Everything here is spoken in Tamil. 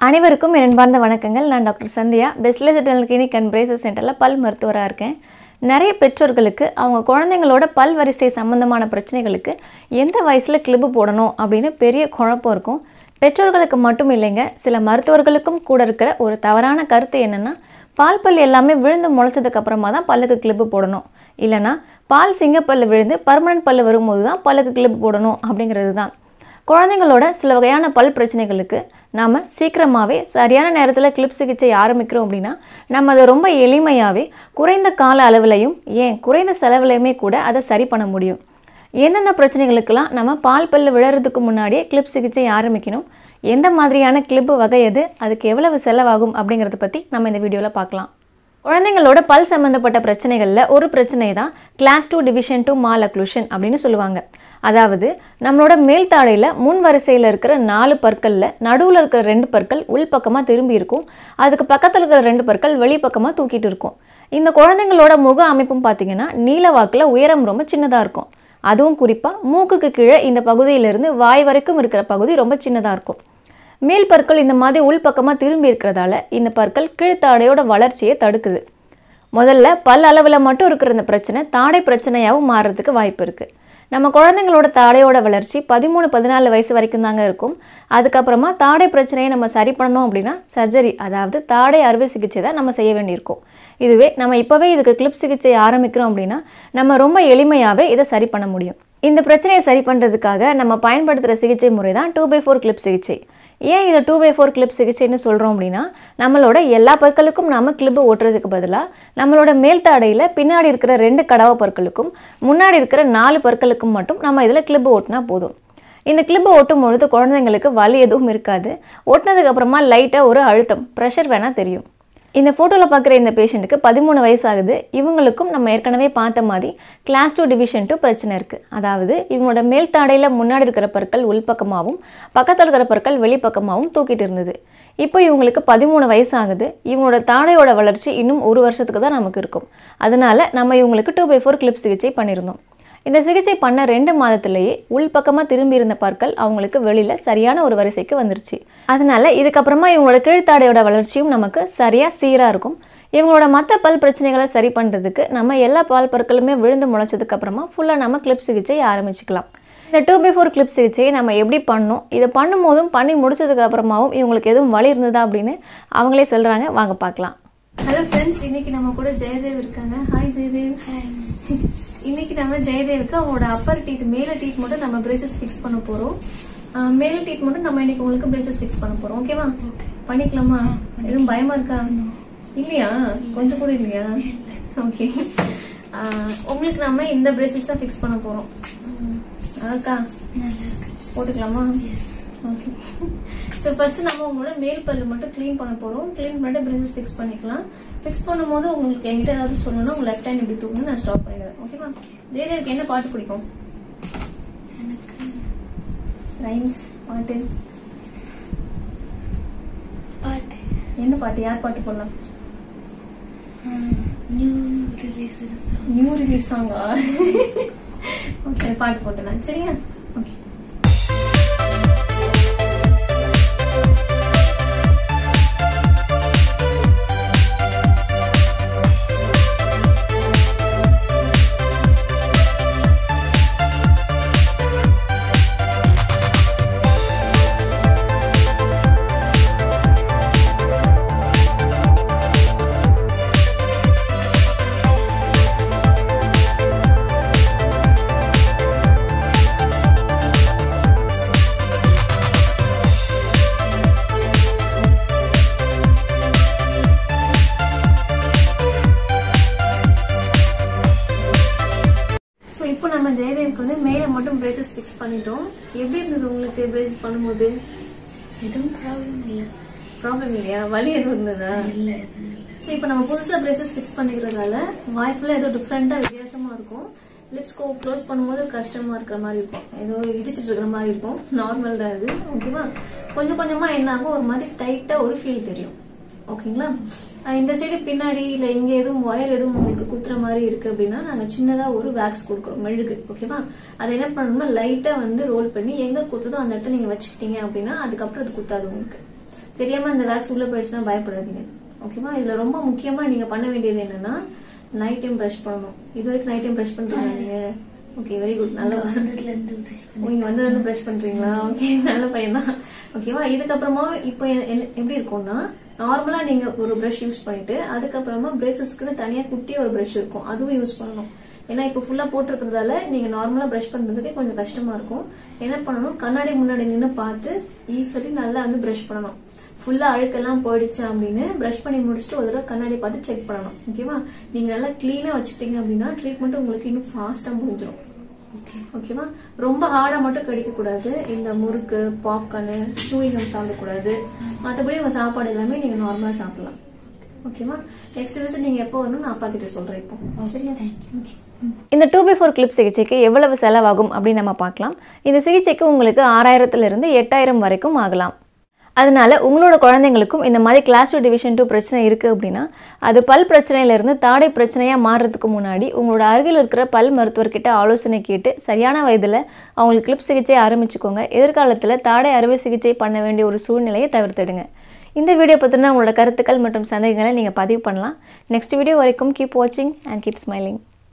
அனைவருக்கும் என் அன்பார்ந்த வணக்கங்கள் நான் டாக்டர் சந்தியா பெஸ்ட்லெஸ் டென்டல் கிளினிக் அண்ட் பிரேசஸ் சென்டரில் பல் மருத்துவராக இருக்கேன் நிறைய பெற்றோர்களுக்கு அவங்க குழந்தைங்களோட பல் வரிசை சம்பந்தமான பிரச்சனைகளுக்கு எந்த வயசில் கிளிப்பு போடணும் அப்படின்னு பெரிய குழப்பம் இருக்கும் பெற்றோர்களுக்கு மட்டும் இல்லைங்க சில மருத்துவர்களுக்கும் கூட இருக்கிற ஒரு தவறான கருத்து என்னென்னா பால் பல் எல்லாமே விழுந்து முளைச்சதுக்கு அப்புறமா தான் பல்லுக்கு கிளிப்பு போடணும் இல்லைனா பால் சிங்கப்பல்லு விழுந்து பர்மனன்ட் பல்லு வரும்போது தான் பல்லுக்கு கிளிப்பு போடணும் அப்படிங்கிறது தான் குழந்தைங்களோட சில வகையான பல் பிரச்சனைகளுக்கு நாம் சீக்கிரமாகவே சரியான நேரத்தில் கிளிப் சிகிச்சை ஆரம்பிக்கிறோம் அப்படின்னா நம்ம அதை ரொம்ப எளிமையாகவே குறைந்த கால அளவுலையும் ஏன் குறைந்த செலவுலையுமே கூட அதை சரி பண்ண முடியும் எந்தெந்த பிரச்சனைகளுக்கெல்லாம் நம்ம பால் பல்லு விழறதுக்கு முன்னாடியே கிளிப் சிகிச்சை ஆரம்பிக்கணும் எந்த மாதிரியான கிளிப்பு வகை எது அதுக்கு எவ்வளவு செலவாகும் அப்படிங்கிறத பற்றி நம்ம இந்த வீடியோவில் பார்க்கலாம் குழந்தைங்களோட பல் சம்மந்தப்பட்ட பிரச்சனைகளில் ஒரு பிரச்சனை தான் class two division two malocclusion அப்படின்னு சொல்லுவாங்க அதாவது நம்மளோட மேல் தாடையில் முன் வரிசையில் இருக்கிற நாலு பற்களில் நடுவில் இருக்கிற ரெண்டு பற்கள் உள் பக்கமாக திரும்பி இருக்கும் அதுக்கு பக்கத்தில் இருக்கிற ரெண்டு பற்கள் வெளிப்பக்கமாக தூக்கிட்டு இருக்கும் இந்த குழந்தைங்களோட முக அமைப்பும் பார்த்தீங்கன்னா நீல வாக்கில் உயரம் ரொம்ப சின்னதாக இருக்கும் அதுவும் குறிப்பாக மூக்குக்கு கீழே இந்த பகுதியிலிருந்து வாய் வரைக்கும் இருக்கிற பகுதி ரொம்ப சின்னதாக இருக்கும் மேல் பற்கள் இந்த மாதிரி உள்பக்கமாக திரும்பி இருக்கிறதால இந்த பற்கள் கீழ்த்தாடையோட வளர்ச்சியை தடுக்குது முதல்ல பல் அளவில் மட்டும் இருக்கிற இந்த பிரச்சனை தாடை பிரச்சனையாகவும் மாறுறதுக்கு வாய்ப்பு இருக்குது நம்ம குழந்தைங்களோட தாடையோட வளர்ச்சி பதிமூணு பதினாலு வயசு வரைக்கும் தாங்க இருக்கும் அதுக்கப்புறமா தாடை பிரச்சனையை நம்ம சரி பண்ணணும் அப்படின்னா சர்ஜரி அதாவது தாடை அறுவை சிகிச்சை தான் நம்ம செய்ய வேண்டியிருக்கும் இதுவே நம்ம இப்போவே இதுக்கு கிளிப் சிகிச்சை ஆரம்பிக்கிறோம் அப்படின்னா நம்ம ரொம்ப எளிமையாகவே இதை சரி பண்ண முடியும் இந்த பிரச்சனையை சரி பண்ணுறதுக்காக நம்ம பயன்படுத்துகிற சிகிச்சை முறை தான் டூ பை ஃபோர் கிளிப் சிகிச்சை ஏன் இதை டூ பை ஃபோர் கிளிப் சிகிச்சைன்னு சொல்கிறோம் அப்படின்னா நம்மளோட எல்லா பற்களுக்கும் நம்ம கிளிப்பு ஓட்டுறதுக்கு பதிலாக நம்மளோட மேல் தாடையில் பின்னாடி இருக்கிற ரெண்டு கடவ பற்களுக்கும் முன்னாடி இருக்கிற நாலு பற்களுக்கும் மட்டும் நம்ம இதில் கிளிப்பு ஓட்டினா போதும் இந்த கிளிப்பு ஓட்டும் பொழுது குழந்தைங்களுக்கு வலி எதுவும் இருக்காது ஓட்டினதுக்கு அப்புறமா லைட்டாக ஒரு அழுத்தம் ப்ரெஷர் வேணால் தெரியும் இந்த ஃபோட்டோவில் பார்க்குற இந்த பேஷண்ட்டுக்கு பதிமூணு வயசு ஆகுது இவங்களுக்கும் நம்ம ஏற்கனவே பார்த்த மாதிரி கிளாஸ் டூ டிவிஷன் டூ பிரச்சனை இருக்குது அதாவது இவங்களோட மேல் தாடையில் முன்னாடி இருக்கிற பற்கள் உள்பக்கமாகவும் பக்கத்தில் இருக்கிற பற்கள் வெளிப்பக்கமாகவும் தூக்கிட்டு இருந்தது இப்போ இவங்களுக்கு பதிமூணு வயசு ஆகுது இவங்களோட தாடையோட வளர்ச்சி இன்னும் ஒரு வருஷத்துக்கு தான் நமக்கு இருக்கும் அதனால நம்ம இவங்களுக்கு டூ பை ஃபோர் கிளிப் சிகிச்சை பண்ணியிருந்தோம் இந்த சிகிச்சை பண்ண ரெண்டு மாதத்திலேயே உள்பக்கமாக திரும்பி இருந்த பற்கள் அவங்களுக்கு வெளியில் சரியான ஒரு வரிசைக்கு வந்துருச்சு அதனால இதுக்கப்புறமா இவங்களோட கீழ்த்தாடையோட வளர்ச்சியும் நமக்கு சரியாக சீராக இருக்கும் இவங்களோட மற்ற பல் பிரச்சனைகளை சரி பண்ணுறதுக்கு நம்ம எல்லா பால் பற்களுமே விழுந்து முளைச்சதுக்கு அப்புறமா ஃபுல்லாக நம்ம கிளிப் சிகிச்சை ஆரம்பிச்சுக்கலாம் இந்த டூ பை ஃபோர் கிளிப் சிகிச்சையை நம்ம எப்படி பண்ணோம் இதை பண்ணும்போதும் பண்ணி முடிச்சதுக்கு அப்புறமாவும் இவங்களுக்கு எதுவும் வலி இருந்ததா அப்படின்னு அவங்களே சொல்கிறாங்க வாங்க பார்க்கலாம் ஹலோ ஃப்ரெண்ட்ஸ் இன்னைக்கு நம்ம கூட ஜெயதேவ் இருக்காங்க ஹாய் ஜெயதேவ் இன்னைக்கு நம்ம ஜெயதேவுக்கு அவங்களோட அப்பர் டீத் மேல டீத் மட்டும் நம்ம பிரேசஸ் ஃபிக்ஸ் பண்ண போறோம் ஆஹ் மேல டீத் மட்டும் நம்ம இன்னைக்கு உங்களுக்கு பிரேசஸ் ஃபிக்ஸ் பண்ண போறோம் ஓகேவா பண்ணிக்கலாமா எதுவும் பயமா இருக்கா இல்லையா கொஞ்சம் கூட இல்லையா ஓகே உங்களுக்கு நம்ம இந்த பிரேசஸ் தான் ஃபிக்ஸ் பண்ண போறோம் அக்கா போட்டுக்கலாமா ஓகே ஸோ ஃபர்ஸ்ட் நம்ம உங்களோட மேல் பல்லு மட்டும் க்ளீன் பண்ண போறோம் க்ளீன் பண்ணிட்டு பிரேசஸ் ஃபிக்ஸ் பண்ணிக்கலாம் ஃபிக்ஸ் பண்ணும்போது உங்களுக்கு என்கிட்ட ஏதாவது சொல்லணும்னா உங்க லெஃப்ட் ஹேண்ட் இப்படி தூக்கணும் நான் ஸ்டாப் பண்ணிடுவேன் ஓகேவா ஜெயதேவுக்கு என்ன பாட்டு பிடிக்கும் ரைம்ஸ் பாட்டு பாட்டு என்ன பாட்டு யார் பாட்டு போடலாம் நியூ ரிலீஸ் நியூ ரிலீஸ் சாங்கா ஓகே பாட்டு போட்டலாம் சரியா ஓகே ஸோ இப்போ நம்ம ஜெயதேவுக்கு வந்து மேல மட்டும் பிரேசஸ் ஃபிக்ஸ் பண்ணிட்டோம் எப்படி இருந்தது உங்களுக்கு பிரேசஸ் பண்ணும்போது எதுவும் ப்ராப்ளம் இல்லை ப்ராப்ளம் இல்லையா வலி எதுவும் இருந்ததா இல்லை ஸோ இப்போ நம்ம புதுசாக பிரேசஸ் ஃபிக்ஸ் பண்ணிக்கிறதால வாய் ஃபுல்லாக ஏதோ டிஃப்ரெண்ட்டாக வித்தியாசமாக இருக்கும் லிப்ஸ் கோ க்ளோஸ் பண்ணும்போது கஷ்டமாக இருக்கிற மாதிரி இருக்கும் ஏதோ இடிச்சிட்டு இருக்கிற மாதிரி இருக்கும் நார்மல் தான் இது ஓகேவா கொஞ்சம் கொஞ்சமாக என்ன ஆகும் ஒரு மாதிரி டைட்டாக ஒரு ஃபீல் தெரியும் ஓகேங்களா அஹ் இந்த சைடு பின்னாடி இல்லை இங்கே எதுவும் ஒயர் எதுவும் உங்களுக்கு குத்துற மாதிரி இருக்கு அப்படின்னா நாங்கள் சின்னதாக ஒரு வேக்ஸ் கொடுக்குறோம் மெழுகு ஓகேவா அதை என்ன பண்ணணும்னா லைட்டாக வந்து ரோல் பண்ணி எங்கே குத்துதோ அந்த இடத்துல நீங்கள் வச்சுக்கிட்டீங்க அப்படின்னா அதுக்கப்புறம் அது குத்தாது உங்களுக்கு தெரியாம இந்த வேக்ஸ் உள்ள போயிடுச்சுன்னா பயப்படாதீங்க ஓகேவா இதுல ரொம்ப முக்கியமா நீங்க பண்ண வேண்டியது என்னன்னா நைட் டைம் ப்ரஷ் பண்ணணும் இது வரைக்கும் நைட் டைம் ப்ரஷ் பண்றீங்க நீங்க ஓகே வெரி குட் நல்ல வந்ததுல இருந்து brush பண்ணி- நீங்க வந்து வந்து ப்ரஷ் பண்றீங்களா ஓகே நல்ல பையன் தான் ஓகேவா இதுக்கப்புறமா இப்போ எ- என்ன- எப்படி இருக்கும்னா நார்மலா நீங்க ஒரு ப்ரஷ் யூஸ் பண்ணிட்டு அதுக்கப்புறமா பிரேசஸ்க்குன்னு தனியா குட்டியா ஒரு ப்ரஷ் இருக்கும் அதுவும் யூஸ் பண்ணணும் ஏன்னா இப்போ ஃபுல்லா போட்டிருக்கிறதால நீங்க நார்மலா ப்ரஷ் பண்றதுக்கே கொஞ்சம் கஷ்டமா இருக்கும் என்ன பண்ணணும் கண்ணாடி முன்னாடி நின்று பார்த்து ஈஸிலி நல்லா வந்து ப்ரஷ் பண்ணணும் ஃபுல்லா அழுக்கெல்லாம் போயிடுச்சு அப்படின்னு ப்ரஷ் பண்ணி முடிச்சுட்டு ஒரு தடவை கண்ணாடி பார்த்து செக் பண்ணணும் ஓகேவா நீங்க நல்லா கிளீனா வச்சுட்டீங்க அப்படின்னா ட்ரீட்மெண்ட் உங்களுக்கு இன்னும் ஃபாஸ்டா முடிஞ்சிடும் ஓகேவா ரொம்ப ஹார்டா மட்டும் கடிக்க கூடாது இந்த முறுக்கு பாப்கார்னு சூயிங்கம் சாப்பிடக்கூடாது மற்றபடி உங்க சாப்பாடு எல்லாமே நீங்க நார்மலா சாப்பிடலாம் ஓகேவா நெக்ஸ்ட் விசிட் நீங்க எப்போ வரணும் நான் அப்பா கிட்ட சொல்றேன் இப்போ சரியா ஓகே இந்த டூ பை ஃபோர் கிளிப் சிகிச்சைக்கு எவ்வளவு செலவாகும் அப்படின்னு நம்ம பார்க்கலாம் இந்த சிகிச்சைக்கு உங்களுக்கு ஆறாயிரத்திலிருந்து எட்டாயிரம் வரைக்கும் ஆகலாம் அதனால உங்களோட குழந்தைங்களுக்கும் இந்த மாதிரி கிளாஸ் டூ டிவிஷன் டூ பிரச்சனை இருக்குது அப்படின்னா அது பல் பிரச்சனையிலேருந்து தாடை பிரச்சனையாக மாறுறதுக்கு முன்னாடி உங்களோட அருகில் இருக்கிற பல் மருத்துவர்கிட்ட ஆலோசனை கேட்டு சரியான வயதில் அவங்களுக்கு கிளிப் சிகிச்சை ஆரம்பிச்சுக்கோங்க எதிர்காலத்தில் தாடை அறுவை சிகிச்சை பண்ண வேண்டிய ஒரு சூழ்நிலையை தவிர்த்திடுங்க இந்த வீடியோ பற்றின உங்களோட கருத்துக்கள் மற்றும் சந்தேகங்களை நீங்கள் பதிவு பண்ணலாம் நெக்ஸ்ட் வீடியோ வரைக்கும் கீப் வாட்சிங் அண்ட் கீப் ஸ்மைலிங்